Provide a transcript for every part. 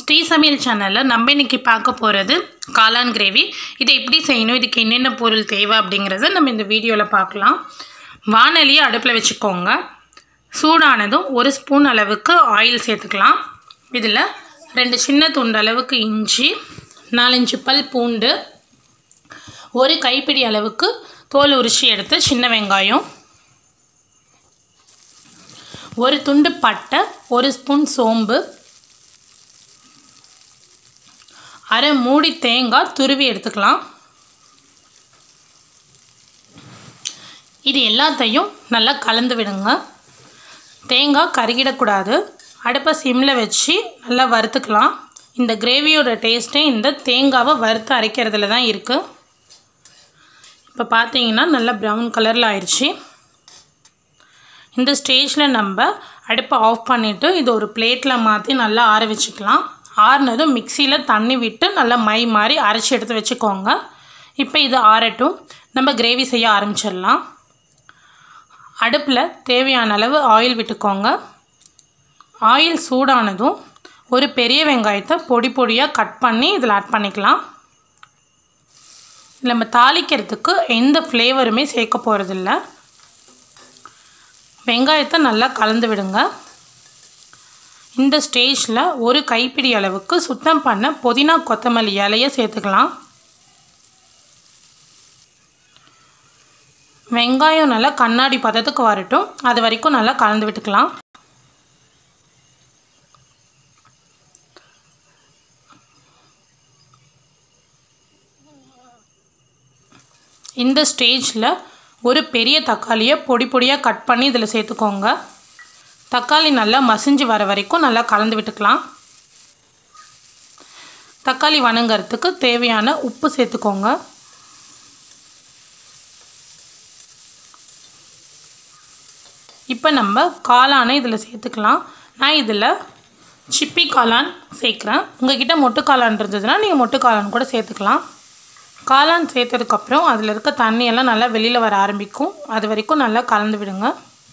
ஸ்ரீ சமையல் சேனலில் நம்ம இன்னைக்கு பார்க்க போகிறது காளான் கிரேவி இதை எப்படி செய்யணும் இதுக்கு என்னென்ன பொருள் தேவை அப்படிங்கிறத நம்ம இந்த வீடியோவில் பார்க்கலாம் வானலியை அடுப்பில் வச்சுக்கோங்க சூடானதும் ஒரு ஸ்பூன் அளவுக்கு ஆயில் சேர்த்துக்கலாம் இதில் ரெண்டு சின்ன துண்டு அளவுக்கு இஞ்சி நாலஞ்சு பல் பூண்டு ஒரு கைப்பிடி அளவுக்கு தோல் உரிச்சி எடுத்து சின்ன வெங்காயம் ஒரு துண்டு பட்டை ஒரு ஸ்பூன் சோம்பு அரை மூடி தேங்காய் துருவி எடுத்துக்கலாம் இது எல்லாத்தையும் நல்லா கலந்து விடுங்க தேங்காய் கருகிடக்கூடாது அடுப்பை சிம்மில் வச்சு நல்லா வறுத்துக்கலாம் இந்த கிரேவியோட டேஸ்ட்டே இந்த தேங்காவை வறுத்து அரைக்கிறதுல தான் இருக்குது இப்போ பார்த்தீங்கன்னா நல்லா ப்ரௌன் கலரில் ஆயிடுச்சு இந்த ஸ்டேஜில் நம்ம அடுப்பை ஆஃப் பண்ணிவிட்டு இது ஒரு பிளேட்டில் மாற்றி நல்லா ஆற வச்சுக்கலாம் ஆறுனதும் மிக்சியில் தண்ணி விட்டு நல்லா மை மாதிரி அரைச்சி எடுத்து வச்சுக்கோங்க இப்போ இது ஆறட்டும் நம்ம கிரேவி செய்ய ஆரம்பிச்சிடலாம் அடுப்பில் தேவையான அளவு ஆயில் விட்டுக்கோங்க ஆயில் சூடானதும் ஒரு பெரிய வெங்காயத்தை பொடி பொடியாக கட் பண்ணி இதில் ஆட் பண்ணிக்கலாம் நம்ம தாளிக்கிறதுக்கு எந்த ஃப்ளேவருமே சேர்க்க போகிறதில்ல வெங்காயத்தை நல்லா கலந்து விடுங்க இந்த ஸ்டேஜில் ஒரு கைப்பிடி அளவுக்கு சுத்தம் பண்ண புதினா கொத்தமல்லி இலையை சேர்த்துக்கலாம் வெங்காயம் நல்லா கண்ணாடி பதத்துக்கு வரட்டும் அது வரைக்கும் நல்லா கலந்து விட்டுக்கலாம் இந்த ஸ்டேஜில் ஒரு பெரிய தக்காளியை பொடி பொடியாக கட் பண்ணி இதில் சேர்த்துக்கோங்க தக்காளி நல்லா மசிஞ்சு வர வரைக்கும் நல்லா கலந்து விட்டுக்கலாம் தக்காளி வணங்கிறதுக்கு தேவையான உப்பு சேர்த்துக்கோங்க இப்போ நம்ம காளானை இதில் சேர்த்துக்கலாம் நான் இதில் சிப்பி காளான் சேர்க்குறேன் உங்ககிட்ட மொட்டு காளான் இருந்ததுன்னா நீங்கள் மொட்டு காளான் கூட சேர்த்துக்கலாம் காளான் சேர்த்ததுக்கப்புறம் அதில் இருக்க தண்ணியெல்லாம் நல்லா வெளியில் வர ஆரம்பிக்கும் அது வரைக்கும் நல்லா கலந்து விடுங்க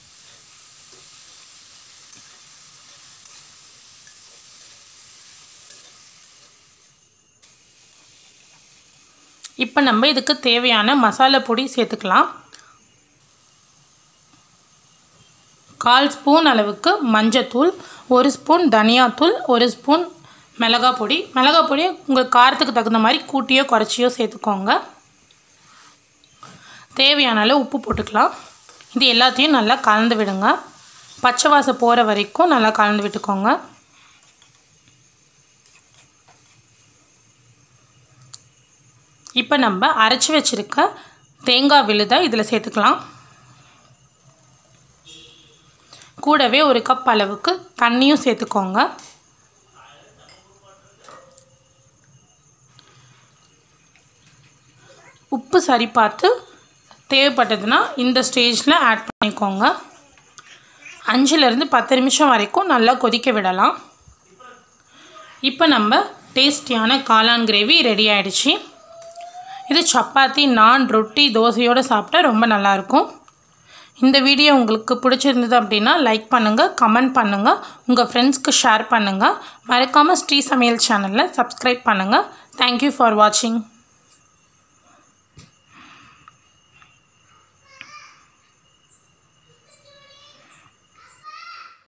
இப்போ நம்ம இதுக்கு தேவையான மசாலா பொடி சேர்த்துக்கலாம் கால் ஸ்பூன் அளவுக்கு மஞ்சத்தூள் ஒரு ஸ்பூன் தனியாத்தூள் ஒரு ஸ்பூன் மிளகா பொடி மிளகா பொடி உங்கள் காரத்துக்கு தகுந்த மாதிரி கூட்டியோ குறைச்சியோ சேர்த்துக்கோங்க தேவையான அளவு உப்பு போட்டுக்கலாம் இது எல்லாத்தையும் நல்லா கலந்து விடுங்க பச்சை வாசம் போகிற வரைக்கும் நல்லா கலந்து விட்டுக்கோங்க இப்போ நம்ம அரைச்சி வச்சுருக்க தேங்காய் விழுதை இதில் சேர்த்துக்கலாம் கூடவே ஒரு கப் அளவுக்கு தண்ணியும் சேர்த்துக்கோங்க உப்பு சரி பார்த்து தேவைப்பட்டதுன்னா இந்த ஸ்டேஜில் ஆட் பண்ணிக்கோங்க அஞ்சுலேருந்து பத்து நிமிஷம் வரைக்கும் நல்லா கொதிக்க விடலாம் இப்போ நம்ம டேஸ்டியான காளான் கிரேவி ரெடி ஆகிடுச்சு இது சப்பாத்தி நான் ரொட்டி தோசையோடு சாப்பிட்டா ரொம்ப நல்லாயிருக்கும் இந்த வீடியோ உங்களுக்கு பிடிச்சிருந்தது அப்படின்னா லைக் பண்ணுங்கள் கமெண்ட் பண்ணுங்கள் உங்கள் ஃப்ரெண்ட்ஸ்க்கு ஷேர் பண்ணுங்கள் மறக்காமல் ஸ்ரீ சமையல் சேனலில் சப்ஸ்கிரைப் பண்ணுங்கள் தேங்க்யூ ஃபார் வாட்சிங்